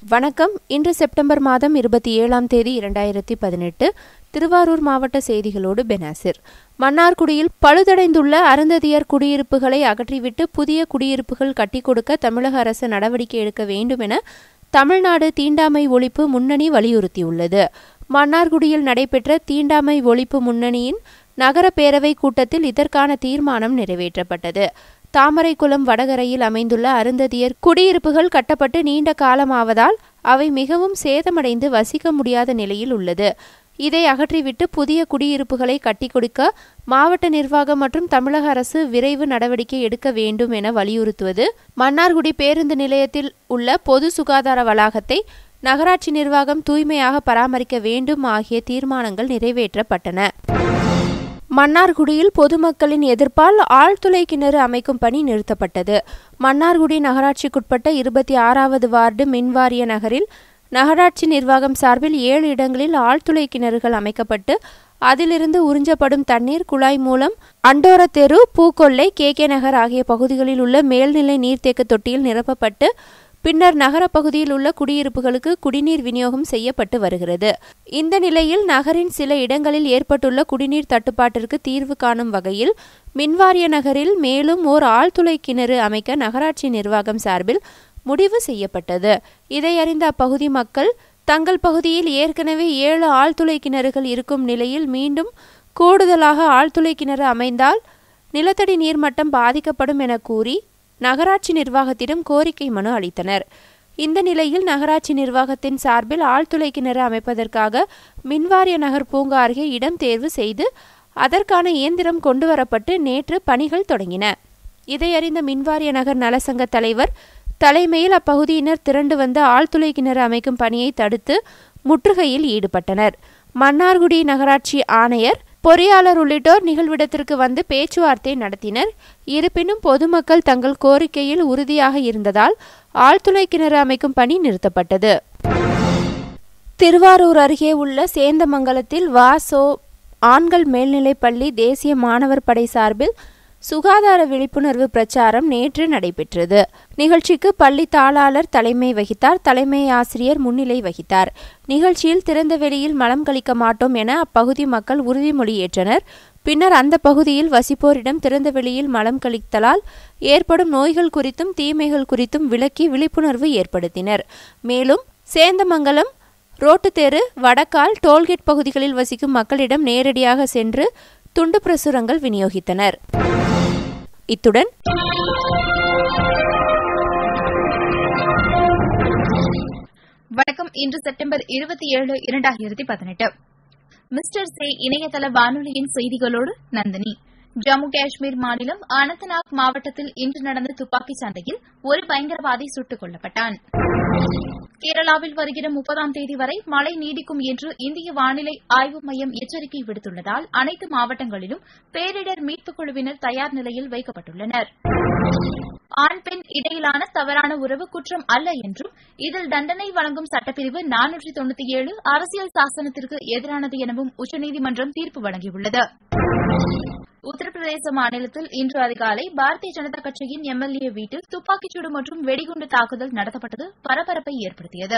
வணக்கம் இன்று செப்டம்பர் மாதம் இருபத்தி ஏழாம் தேதி இரண்டாயிரத்தி பதினெட்டு திருவாரூர் மாவட்ட செய்திகளோடு பெனாசிர் மன்னார்குடியில் பழுதடைந்துள்ள அருந்ததியர் குடியிருப்புகளை அகற்றிவிட்டு புதிய குடியிருப்புகள் கட்டிக் கொடுக்க தமிழக அரசு நடவடிக்கை எடுக்க வேண்டும் என தமிழ்நாடு தீண்டாமை ஒழிப்பு முன்னணி வலியுறுத்தியுள்ளது மன்னார்குடியில் நடைபெற்ற தீண்டாமை ஒழிப்பு முன்னணியின் நகர பேரவை கூட்டத்தில் இதற்கான தீர்மானம் நிறைவேற்றப்பட்டது தாமரைக்குளம் வடகரையில் அமைந்துள்ள அருந்ததியர் குடியிருப்புகள் கட்டப்பட்டு நீண்ட காலமாவதால் அவை மிகவும் சேதமடைந்து வசிக்க முடியாத நிலையில் உள்ளது இதை அகற்றிவிட்டு புதிய குடியிருப்புகளை கட்டிக் கொடுக்க மாவட்ட நிர்வாகம் மற்றும் தமிழக அரசு விரைவு நடவடிக்கை எடுக்க வேண்டும் என வலியுறுத்துவது மன்னார்குடி பேருந்து நிலையத்தில் உள்ள பொது சுகாதார வளாகத்தை நகராட்சி நிர்வாகம் தூய்மையாக பராமரிக்க வேண்டும் ஆகிய தீர்மானங்கள் நிறைவேற்றப்பட்டன மன்னார்குடியில் பொதுமக்களின் எதிர்ப்பால் ஆழ்துளை கிணறு அமைக்கும் பணி நிறுத்தப்பட்டது மன்னார்குடி நகராட்சிக்குட்பட்ட இருபத்தி ஆறாவது வார்டு மின்வாரிய நகரில் நகராட்சி நிர்வாகம் சார்பில் ஏழு இடங்களில் ஆழ்துளை கிணறுகள் அமைக்கப்பட்டு அதிலிருந்து உறிஞ்சப்படும் தண்ணீர் குழாய் மூலம் அண்டோரத்தெரு பூக்கொல்லை கே கே நகர் ஆகிய பகுதிகளில் உள்ள மேல்நிலை நீர்த்தேக்க தொட்டியில் நிரப்பப்பட்டு பின்னர் நகர பகுதியில் உள்ள குடியிருப்புகளுக்கு குடிநீர் விநியோகம் செய்யப்பட்டு வருகிறது இந்த நிலையில் நகரின் சில இடங்களில் ஏற்பட்டுள்ள குடிநீர் தட்டுப்பாட்டிற்கு தீர்வு காணும் வகையில் மின்வாரிய நகரில் மேலும் ஓர் ஆழ்துளை கிணறு அமைக்க நகராட்சி நிர்வாகம் சார்பில் முடிவு செய்யப்பட்டது இதை அறிந்த அப்பகுதி மக்கள் தங்கள் பகுதியில் ஏற்கனவே ஏழு ஆழ்துளை கிணறுகள் இருக்கும் நிலையில் மீண்டும் கூடுதலாக ஆழ்துளை கிணறு அமைந்தால் நிலத்தடி நீர்மட்டம் பாதிக்கப்படும் என கூறி நகராட்சி நிர்வாகத்திடம் கோரிக்கை மனு அளித்தனர் இந்த நிலையில் நகராட்சி நிர்வாகத்தின் சார்பில் ஆழ்துளை கிணறு அமைப்பதற்காக மின்வாரிய நகர் பூங்கா அருகே இடம் தேர்வு செய்து அதற்கான இயந்திரம் கொண்டுவரப்பட்டு நேற்று பணிகள் தொடங்கின இதையறிந்த மின்வாரிய நகர் நலசங்க தலைவர் தலைமையில் அப்பகுதியினர் திரண்டு வந்து ஆழ்துளை கிணறு அமைக்கும் பணியை தடுத்து முற்றுகையில் ஈடுபட்டனர் மன்னார்குடி நகராட்சி ஆணையர் பொறியாளர் உள்ளிட்டோர் நிகழ்விடத்திற்கு வந்து பேச்சுவார்த்தை நடத்தினர் இருப்பினும் பொதுமக்கள் தங்கள் கோரிக்கையில் உறுதியாக இருந்ததால் ஆழ்துளை கிணறு அமைக்கும் பணி நிறுத்தப்பட்டது திருவாரூர் அருகே உள்ள சேந்தமங்கலத்தில் வாசோ ஆண்கள் மேல்நிலைப்பள்ளி தேசிய மாணவர் படை சார்பில் சுகாதார விழிப்புணர்வு பிரச்சாரம் நேற்று நடைபெற்றது நிகழ்ச்சிக்கு பள்ளி தாளாளர் தலைமை வகித்தார் தலைமை ஆசிரியர் முன்னிலை வகித்தார் நிகழ்ச்சியில் திறந்த வெளியில் மலம் கழிக்க மாட்டோம் என அப்பகுதி மக்கள் உறுதிமொழி ஏற்றனர் பின்னர் அந்த பகுதியில் வசிப்போரிடம் திறந்த வெளியில் மலம் கழித்தலால் ஏற்படும் நோய்கள் குறித்தும் தீமைகள் குறித்தும் விளக்கி விழிப்புணர்வு ஏற்படுத்தினர் மேலும் சேந்தமங்கலம் ரோட்டுத்தெரு வடக்கால் டோல்கேட் பகுதிகளில் வசிக்கும் மக்களிடம் நேரடியாக சென்று துண்டு பிரசுரங்கள் விநியோகித்தனர் இத்துடன் வணக்கம் இன்று செப்டம்பர் இருபத்தி ஏழு இரண்டாயிரத்தி பதினெட்டு மிஸ்டர் சே இணையதள வானொலியின் செய்திகளோடு நந்தினி ஜம்மு காஷ்மீர் மாநிலம் அனந்தநாக் மாவட்டத்தில் இன்று நடந்த துப்பாக்கிச் சண்டையில் ஒரு பயங்கரவாதி சுட்டுக் கொல்லப்பட்டான் கேரளாவில் வருகிற முப்பதாம் தேதி வரை மழை நீடிக்கும் என்று இந்திய வானிலை ஆய்வு மையம் எச்சரிக்கை விடுத்துள்ளதால் அனைத்து மாவட்டங்களிலும் பேரிடர் மீட்புக் குழுவினர் தயார் நிலையில் வைக்கப்பட்டுள்ளனர் ஆண் பெண் இடையிலான தவறான உறவு குற்றம் அல்ல என்றும் இதில் தண்டனை வழங்கும் சட்டப்பிரிவு நானூற்றி தொண்ணூத்தி ஏழு அரசியல் சாசனத்திற்கு எதிரானது எனவும் உச்சநீதிமன்றம் தீர்ப்பு வழங்கியுள்ளது உத்தரப்பிரதேச மாநிலத்தில் இன்று அதிகாலை பாரதிய ஜனதா கட்சியின் எம்எல்ஏ வீட்டில் துப்பாக்கிச்சூடு மற்றும் வெடிகுண்டு தாக்குதல் நடத்தப்பட்டது பரபரப்பை ஏற்படுத்தியது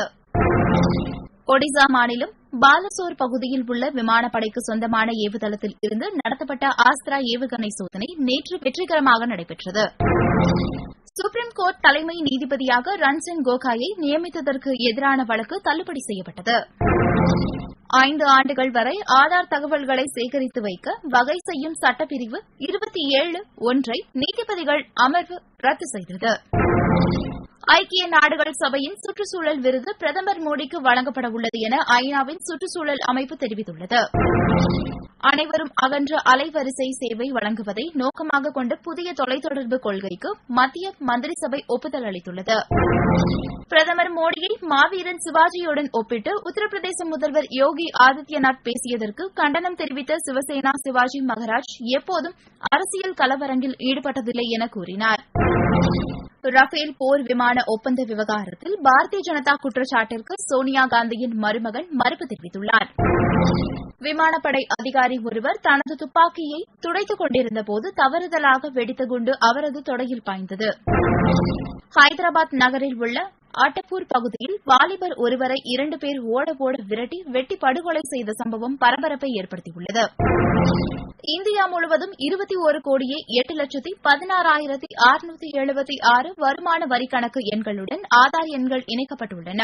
ஒடிசா மாநிலம் பாலசோர் பகுதியில் உள்ள விமானப்படைக்கு சொந்தமான ஏவுதளத்தில் இருந்து நடத்தப்பட்ட ஆஸ்திரா ஏவுகணை சோதனை நேற்று வெற்றிகரமாக நடைபெற்றது சுப்ரீம் கோர்ட் தலைமை நீதிபதியாக ரன்சன் கோகாயை நியமித்ததற்கு எதிரான வழக்கு தள்ளுபடி செய்யப்பட்டது ஐந்து ஆண்டுகள் வரை ஆதார் தகவல்களை சேகரித்து வைக்க வகை செய்யும் சட்டப்பிரிவு இருபத்தி ஏழு ஒன்றை நீதிபதிகள் அமர்வு ரத்து செய்தது ஐக்கிய நாடுகள் சபையின் சுற்றுச்சூழல் விருது பிரதமர் மோடிக்கு வழங்கப்பட உள்ளது என ஐநாவின் சுற்றுச்சூழல் அமைப்பு தெரிவித்துள்ளது அனைவரும் அகன்ற அலைவரிசை சேவை வழங்குவதை நோக்கமாக கொண்ட புதிய தொலைத்தொடர்பு கொள்கைக்கு மத்திய மந்திரி சபை ஒப்புதல் அளித்துள்ளது பிரதமர் மோடியை மாவீரன் சிவாஜியுடன் ஒப்பிட்டு உத்தரப்பிரதேச முதல்வர் யோகி ஆதித்யநாத் பேசியதற்கு கண்டனம் தெரிவித்த சிவசேனா சிவாஜி மகராஜ் எப்போதும் அரசியல் கலவரங்கில் ஈடுபட்டதில்லை என கூறினார் ரஃபேல் போர் விமான ஒப்பந்த விவகாரத்தில் பாரதிய ஜனதா குற்றச்சாட்டிற்கு சோனியா காந்தியின் மருமகன் மறுப்பு தெரிவித்துள்ளார் விமானப்படை அதிகாரி ஒருவர் தனது துப்பாக்கியை துடைத்துக் கொண்டிருந்தபோது தவறுதலாக வெடித்த குண்டு அவரது தொடையில் பாய்ந்தது ஹைதராபாத் நகரில் உள்ள அட்டப்பூர் பகுதியில் வாலிபர் ஒருவரை இரண்டு பேர் ஓட ஓட விரட்டி வெட்டி படுகொலை செய்த சம்பவம் பரபரப்பை ஏற்படுத்தியுள்ளது இந்தியா முழுவதும் இருபத்தி ஒரு கோடியே எட்டு லட்சத்தி பதினாறாயிரத்தி அறுநூத்தி எழுபத்தி ஆறு வருமான வரி கணக்கு எண்களுடன் ஆதார் எண்கள் இணைக்கப்பட்டுள்ளன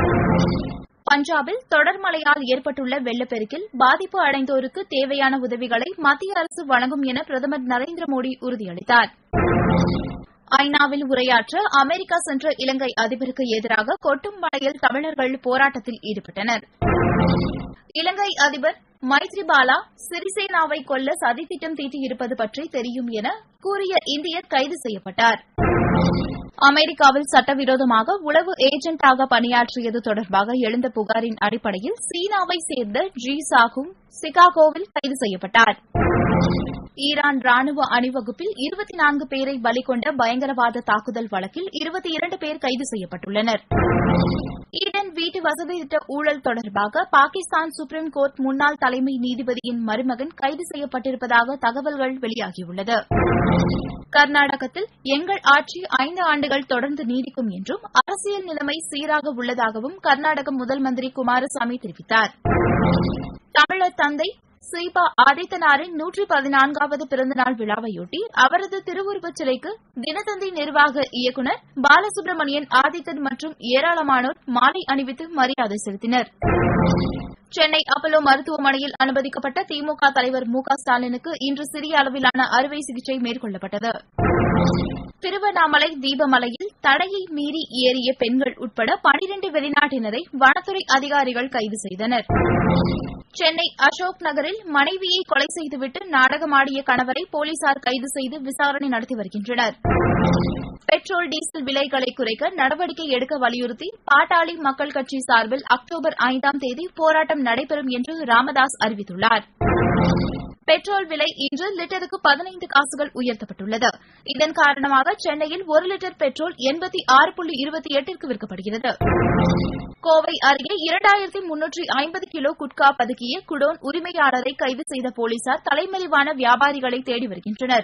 பஞ்சாபில் தொடர் மழையால் ஏற்பட்டுள்ள வெள்ளப்பெருக்கில் பாதிப்பு அடைந்தோருக்கு தேவையான உதவிகளை மத்திய அரசு வழங்கும் என பிரதமர் நரேந்திர மோடி உறுதியளித்தார் ஐநாவில் உரையாற்ற அமெரிக்கா சென்ற இலங்கை அதிபருக்கு எதிராக கொட்டும் மழையில் தமிழர்கள் போராட்டத்தில் ஈடுபட்டனர் இலங்கை அதிபர் மைத்ரிபாலா சிறிசேனாவை கொல்ல சதித்திட்டம் தீட்டியிருப்பது பற்றி தெரியும் என கூறிய இந்தியர் கைது செய்யப்பட்டார் அமெரிக்காவில் சட்டவிரோதமாக உளவு ஏஜென்டாக பணியாற்றியது தொடர்பாக எழுந்த புகாரின் அடிப்படையில் சீனாவை சேர்ந்த ஜி சாகும் சிகாகோவில் கைது செய்யப்பட்டார் ஈரான் ராணுவ அணிவகுப்பில் இருபத்தி நான்கு பேரை பலி கொண்ட பயங்கரவாத தாக்குதல் வழக்கில் இருபத்தி இரண்டு பேர் கைது செய்யப்பட்டுள்ளனர் ஈடன் வீட்டு வசதி திட்ட ஊழல் தொடர்பாக பாகிஸ்தான் சுப்ரீம் கோர்ட் முன்னாள் தலைமை நீதிபதியின் மருமகன் கைது செய்யப்பட்டிருப்பதாக தகவல்கள் வெளியாகியுள்ளது கர்நாடகத்தில் எங்கள் ஆட்சி ஐந்து ஆண்டுகள் தொடர்ந்து நீடிக்கும் என்றும் அரசியல் நிலைமை சீராக உள்ளதாகவும் கர்நாடக முதல் மந்திரி குமாரசாமி தெரிவித்தார் தமிழர் தந்தை சீபா ஆதித்தனாரின் நூற்றி பதினான்காவது பிறந்தநாள் விழாவையொட்டி அவரது திருவுருவச் சிலைக்கு தினத்தந்தி நிர்வாக இயக்குநர் பாலசுப்ரமணியன் ஆதித்தன் மற்றும் ஏராளமானோர் மாலை அணிவித்து மரியாதை செலுத்தினர் சென்னை அப்பலோ மருத்துவமனையில் அனுமதிக்கப்பட்ட திமுக தலைவர் மு க ஸ்டாலினுக்கு இன்று சிறிய அளவிலான அறுவை சிகிச்சை மேற்கொள்ளப்பட்டது திருவண்ணாமலை தீபமலையில் தடையை மீறி ஏறிய பெண்கள் உட்பட பனிரண்டு வெளிநாட்டினரை வனத்துறை அதிகாரிகள் கைது செய்தனர் சென்னை அசோக் நகரில் மனைவியை கொலை செய்துவிட்டு நாடகமாடிய கணவரை போலீசார் கைது செய்து விசாரணை நடத்தி வருகின்றனர் பெட்ரோல் டீசல் விலைகளை குறைக்க நடவடிக்கை எடுக்க வலியுறுத்தி பாட்டாளி மக்கள் கட்சி சார்பில் அக்டோபர் ஐந்தாம் தேதி போராட்டம் நடைபெறும் என்று ராமதாஸ் அறிவித்துள்ளார் பெட்ரோல் விலை இன்று லிட்டருக்கு பதினைந்து காசுகள் உயர்த்தப்பட்டுள்ளது இதன் காரணமாக சென்னையில் ஒரு லிட்டர் பெட்ரோல் எண்பத்தி ஆறு புள்ளி இருபத்தி எட்டிற்கு விற்கப்படுகிறது கோவை அருகே இரண்டாயிரத்தி முன்னூற்றி ஐம்பது கிலோ குட்கா பதுக்கிய குடோன் உரிமையாளரை கைது செய்த போலீசார் தலைமறைவான வியாபாரிகளை தேடி வருகின்றனர்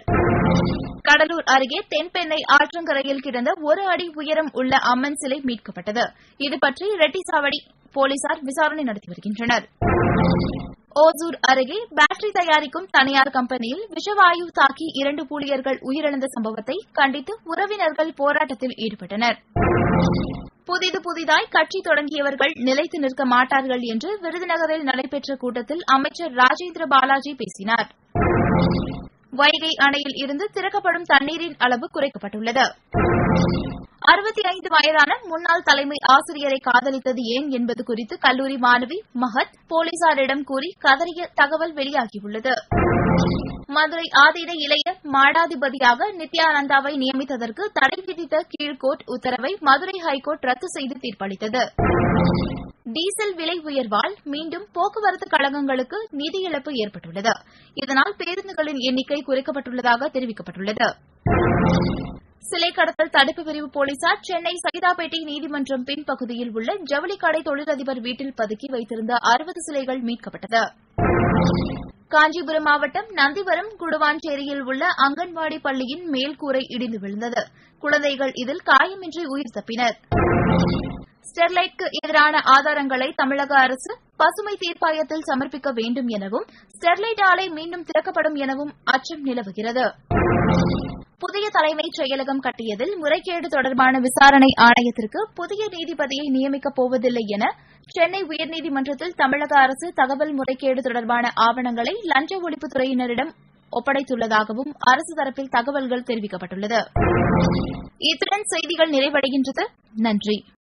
கடலூர் அருகே தென்பெண்ணை ஆற்றங்கரையில் கிடந்த ஒரு அடி உயரம் உள்ள அம்மன் சிலை மீட்கப்பட்டது இதுபற்றி ரெட்டிசாவடி போலீசார் விசாரணை நடத்தி வருகின்றனர் ஓசூர் அருகே பேட்டரி தயாரிக்கும் தனியார் கம்பெனியில் விஷவாயு தாக்கி இரண்டு ஊழியர்கள் உயிரிழந்த சம்பவத்தை கண்டித்து உறவினர்கள் போராட்டத்தில் ஈடுபட்டனர் புதிது புதிதாய் கட்சி தொடங்கியவர்கள் நிலைத்து நிற்க மாட்டார்கள் என்று விருதுநகரில் நடைபெற்ற கூட்டத்தில் அமைச்சர் ராஜேந்திர பாலாஜி பேசினார் வைகை அணையில் இருந்து திறக்கப்படும் தண்ணீரின் அளவு குறைக்கப்பட்டுள்ளது அறுபத்தி ஐந்து வயதான முன்னாள் தலைமை ஆசிரியரை காதலித்தது ஏன் என்பது குறித்து கல்லூரி மாணவி மஹத் போலீசாரிடம் கூறி கதறிய தகவல் வெளியாகியுள்ளது மதுரை ஆதீன இளைய மாடாதிபதியாக நித்யானந்தாவை நியமித்ததற்கு தடை விதித்த கீழ்கோர்ட் உத்தரவை மதுரை ஹைகோர்ட் ரத்து செய்து தீர்ப்பளித்தது டீசல் விலை உயர்வால் மீண்டும் போக்குவரத்து கழகங்களுக்கு நிதி இழப்பு ஏற்பட்டுள்ளது இதனால் பேருந்துகளின் எண்ணிக்கை குறைக்கப்பட்டுள்ளதாக தெரிவிக்கப்பட்டுள்ளது சிலை கடத்தல் தடுப்பு பிரிவு போலீசார் சென்னை சைதாப்பேட்டை நீதிமன்றம் பின்பகுதியில் உள்ள ஜவுளிக்கடை தொழிலதிபர் வீட்டில் பதுக்கி வைத்திருந்த அறுபது சிலைகள் மீட்கப்பட்டது காஞ்சிபுரம் மாவட்டம் நந்திவரம் குடுவாஞ்சேரியில் உள்ள அங்கன்வாடி பள்ளியின் மேல்கூரை இடிந்து விழுந்தது குழந்தைகள் இதில் காயமின்றி உயிர் தப்பினர் ஸ்டெர்லைட்க்கு எதிரான ஆதாரங்களை தமிழக அரசு பசுமை தீர்ப்பாயத்தில் சமர்ப்பிக்க வேண்டும் எனவும் ஸ்டெர்லைட் ஆலை மீண்டும் திறக்கப்படும் எனவும் அச்சம் நிலவுகிறது புதிய தலைமைச் செயலகம் கட்டியதில் முறைகேடு தொடர்பான விசாரணை ஆணையத்திற்கு புதிய நீதிபதியை நியமிக்கப் போவதில்லை என சென்னை உயர்நீதிமன்றத்தில் தமிழக அரசு தகவல் முறைகேடு தொடர்பான ஆவணங்களை லஞ்ச ஒழிப்புத்துறையினரிடம் ஒப்படைத்துள்ளதாகவும் அரசு தரப்பில் தகவல்கள் தெரிவிக்கப்பட்டுள்ளது இத்துடன் செய்திகள் நிறைவடைகின்றது நன்றி